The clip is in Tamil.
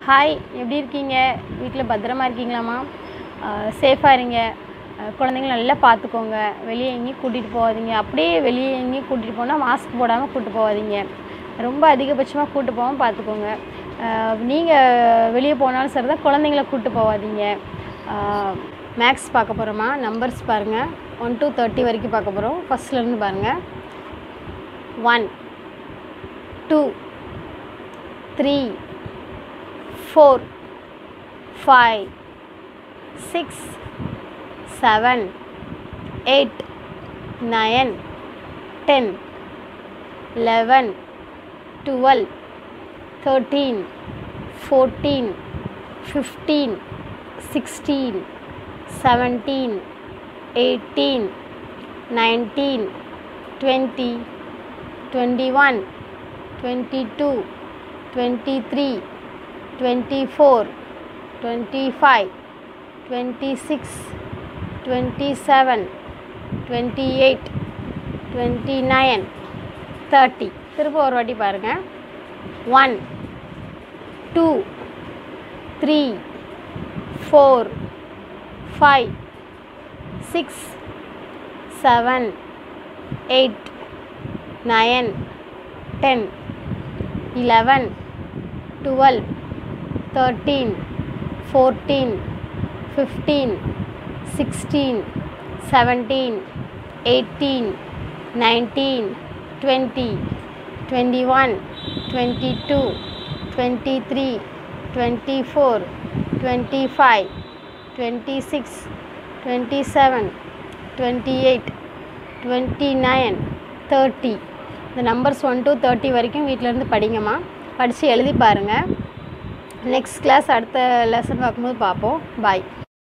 ஹாய் எப்படி இருக்கீங்க வீட்டில் பத்திரமா இருக்கீங்களாம்மா சேஃபாக இருங்க அஹ் குழந்தைங்கள நல்லா பார்த்துக்கோங்க வெளியே எங்கேயும் கூட்டிகிட்டு போகாதீங்க அப்படியே வெளியே எங்கேயும் கூட்டிகிட்டு போனால் மாஸ்க் போடாமல் கூட்டிட்டு போகாதீங்க ரொம்ப அதிகபட்சமாக கூட்டு போகாமல் பார்த்துக்கோங்க நீங்கள் வெளியே போனாலும் சரி தான் குழந்தைங்கள கூட்டு போகாதீங்க மேக்ஸ் பார்க்க போகிறோமா நம்பர்ஸ் பாருங்கள் ஒன் to தேர்ட்டி வரைக்கும் பார்க்க போகிறோம் ஃபஸ்ட்லேருந்து பாருங்கள் one two three four five six seven eight nine ten eleven twelve thirteen fourteen fifteen sixteen seventeen eighteen nineteen twenty twenty one twenty two twenty three twenty four twenty five twenty six twenty seven twenty eight twenty nine thirty திரும்ப ஒரு வாட்டி பாருங்கள் one two three four five six seven eight nine ten eleven twelve thirteen fourteen fifteen sixteen seventeen eighteen nineteen twenty twenty one twenty two twenty three twenty four twenty five twenty six twenty seven twenty eight twenty nine thirty இந்த நம்பர்ஸ் ஒன் to தேர்ட்டி வரைக்கும் வீட்டிலேருந்து படிங்கம்மா படித்து எழுதி பாருங்கள் நெக்ஸ்ட் கிளாஸ் அடுத்த லெசன் பார்க்கும்போது பார்ப்போம் பாய்